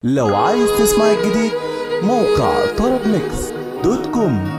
لو عايز تسمع الجديد موقع طرب ميكس دوت كوم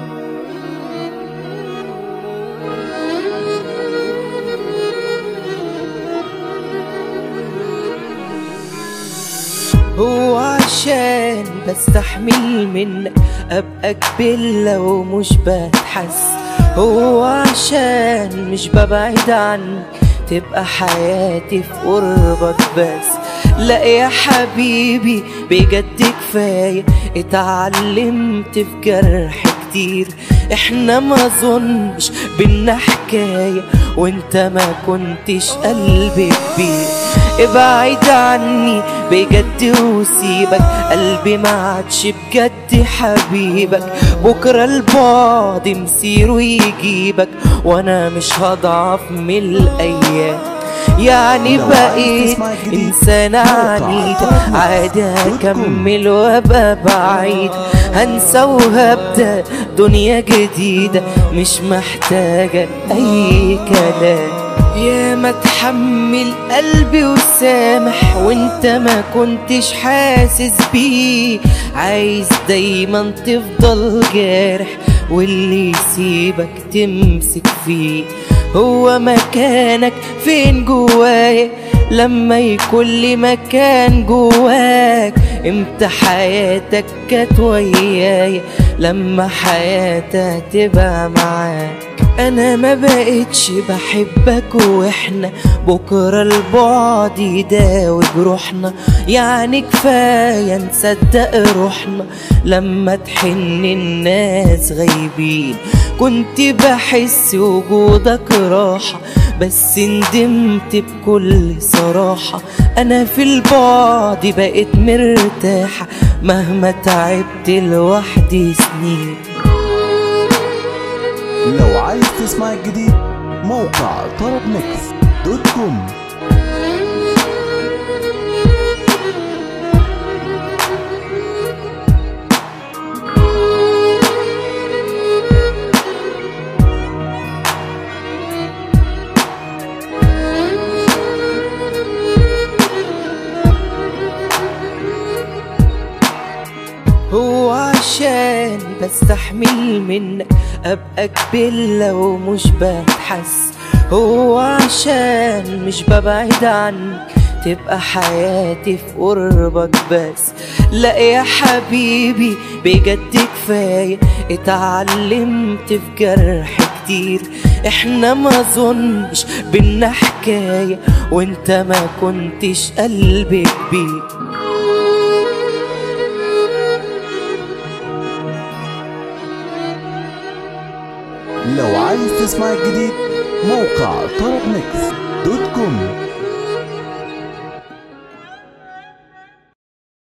هو عشان بستحمل منك ابقى كبلة ومش بتحس هو عشان مش ببعد عنك تبقى حياتي في قربك بس لا يا حبيبي بجد كفاية اتعلمت في جرح كتير احنا ما ظنش بينا حكاية وانت ما كنتش قلبي كبير ابعد عني بجد وسيبك قلبي ما عادش بجد حبيبك بكرة البعد مسيره يجيبك وانا مش هضعف من الايام يعني لو عايز بقيت تسمع الجديد، إنسانة موقع عنيدة طرب عادي دوت كوم. أكمل وأبقى بعيد هنسى وهبدأ دنيا جديدة مش محتاجة أي كلام يا ما تحمل قلبي وسامح وانت ما كنتش حاسس بيه عايز دايما تفضل جارح واللي يسيبك تمسك فيه هو مكانك فين جوايا لما يكون لي مكان جواك امتى حياتك كانت ويايا لما حياتي تبقى معاك انا ما بقتش بحبك واحنا بكرة البعد يداوي جروحنا يعني كفاية نصدق روحنا لما تحن الناس غايبين كنت بحس وجودك راحة بس ندمت بكل صراحة أنا في البعد بقيت مرتاحة مهما تعبت لوحدي سنين لو عايز تسمع الجديد موقع طرب ميكس دوت كوم هو عشان بستحمل منك ابقى كبلة ومش بتحس هو عشان مش ببعد عنك تبقى حياتي في قربك بس لا يا حبيبي بجد كفاية اتعلمت في جرح كتير احنا ما ظنش بينا حكاية وانت ما كنتش قلبي كبير لو عايز تسمع الجديد موقع طرب ميكس دوت كوم